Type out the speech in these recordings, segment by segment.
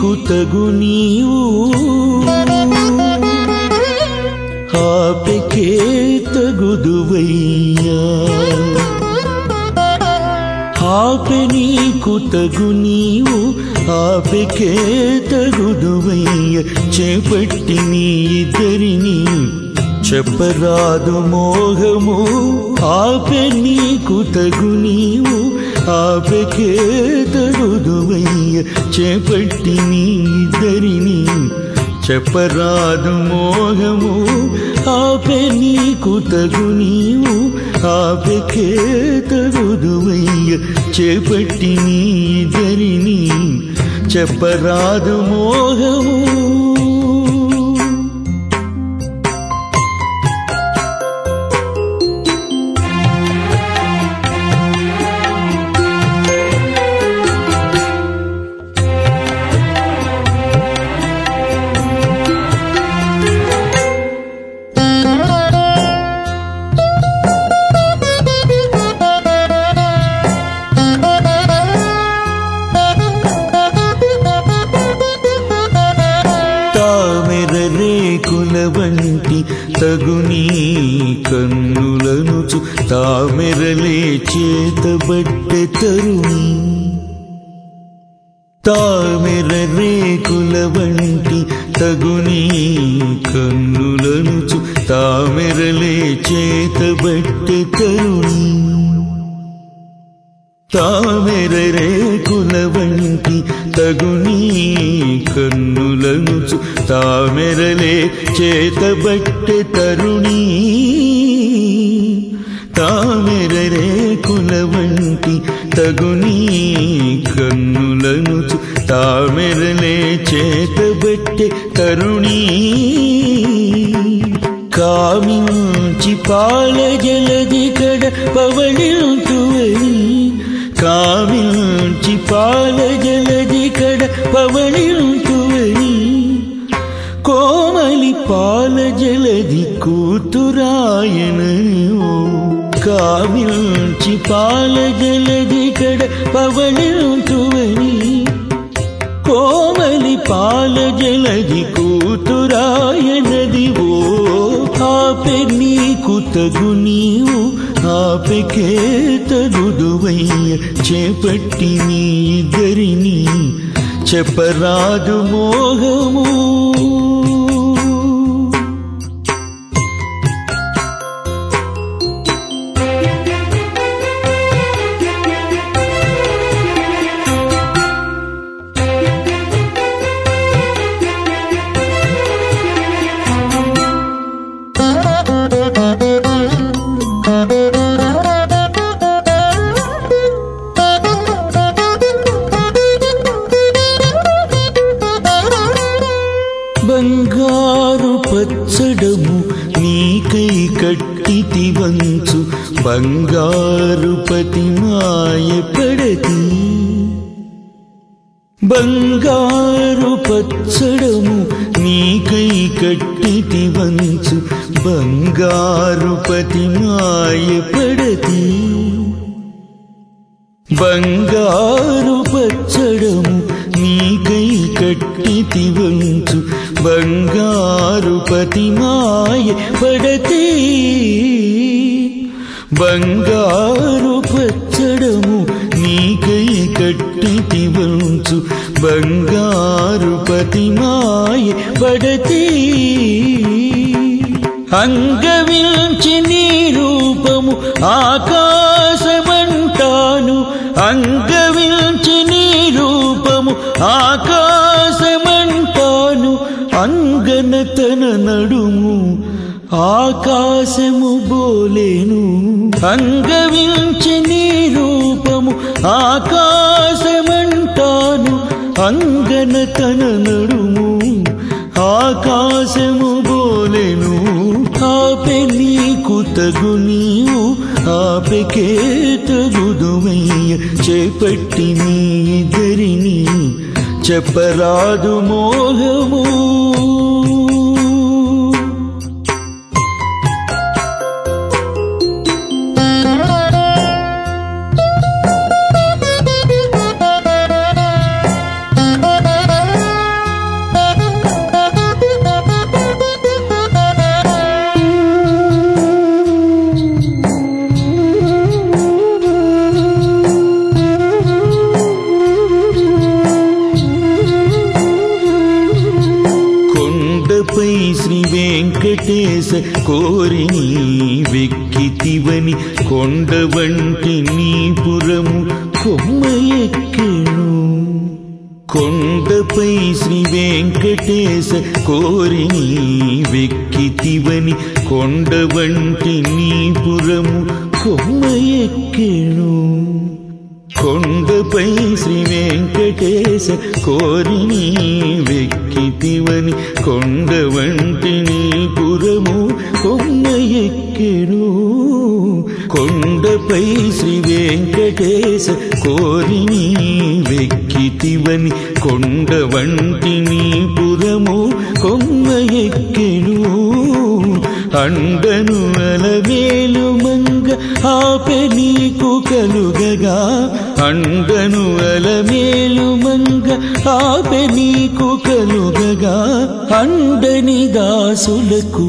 నీకు తగు నీవు ఆపెకే తగుదువయ్యా ఆపె నీకు తగు నీవు ఆపెకే తగుదువయ్య చేపట్టి నీ ఇద్దరిని చెప్పరాదు మోహము ఆపె నీకు తగు నీవు ఆపెకే తగుదువయ్య చేపట్టి నీ ఇద్దరిని చెప్పరాదు మోహము ఆపె నీకు తగు నీవు ఆపెకే తగుదువయ్య చేపట్టి నీ ఇద్దరిని చెప్పరాదు మోహము తామెర రేకుల వంటి తగునీ కన్నులను చు తామెరలే చేతబట్టె తరుణి తామెర రేకుల వంటి తగునీ కన్నులను చు తామెరలే చేతబట్టె తరుణి తామెర రేకుల వంటి తగునీ కన్నులను చు తామెరలే చేతబట్టె తరుణీ తామెర రేకుల వంటి తగునీ కన్నులను చు తామెరలే చేతబట్టె తరుణీ కామించి పాల జలది కడ పవళింతువని కామించి పాల జలది కడ పవళింతువని కోమలి పాల జలది కూతురాయనని ఓ కామించి పాల జలది కడ పవళింతువని కోమలి పాల జలది కూతురాయనది ఓ ఆపె నీకు తగు నీవు ఆపెకే తగుదువయ్య చేపట్టి నీ ఇద్దరిని చెప్పరాదు మోహము బంగారు పచ్చడము నీకై కట్టితి వంచు బంగారు పతి మాయ పడతి బంగారు పచ్చడము నీకై కట్టితి వంచు బంగారు పతి మాయ పడతి బంగారు పచ్చడము నీకై కట్టితి వంచు బంగారు పతిమాయ పడతి బంగారు పచ్చడము నీకై కట్టితి వంచు బంగారు పతిమాయ పడతి అంగవించి నీ రూపము ఆకాశమంటాను అంగవించి నీ రూపము ఆకాశమంటాను అంగనతన నడుము ఆకాశము బోలేను అంగవించి నీ రూపము ఆకాశమంటాను అంగనతన నడుము ఆకాశము బోలెను ఆపె నీకు తగు నీవు ఆపెకే తగుదుమయ్య చేపట్టి నీ ఇద్దరిని చెప్పరాదు మోహము వెంకటేశ కోరి నీ వెక్కితివని కొండ వంటి నీ పురము కొమ్మ ఎక్కెను కొండపై శ్రీ వెంకటేశ కోరి నీ వెక్కితివని కొండ వంటి నీ పురము కొమ్మ ఎక్కెను కొండపై శ్రీ వెంకటేశ కోరి నీ వెక్కితివని కొండ వంటి నీ పురము కొమ్మ ఎక్కెను కొండపై శ్రీ వెంకటేశ కోరి నీ వెక్కితివని కొండ వంటి నీ పురము కొమ్మ ఎక్కెను అండను అలవేలు మంగ ఆపె నీకు కలుగగా అండను అలమేలు మంగ ఆపె నీకు కలుగగా అండని దాసులకు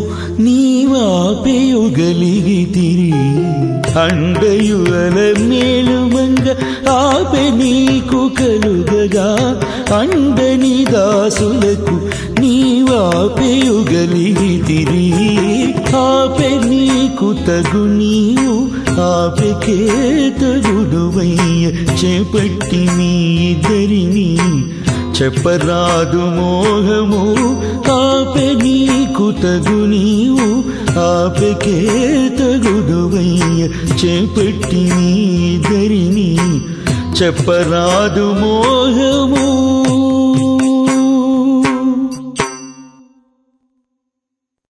నీవాపెయుగలిగితిరి అండయు అలమేలు మంగ ఆపె నీకు కలుగగా అండని దాసులకు నీవాపెయుగలిగితిరి ఆపె నీకు తగు నీవు ఆపెకే తగుడువయ్య చేపట్టి నీ ఇద్దరిని చెప్పరాదు మోహము ఆపె నీకు తగు నీవు ఆపెకే తగుడువయ్య చేపట్టి నీ ఇద్దరిని చెప్పరాదు మోహము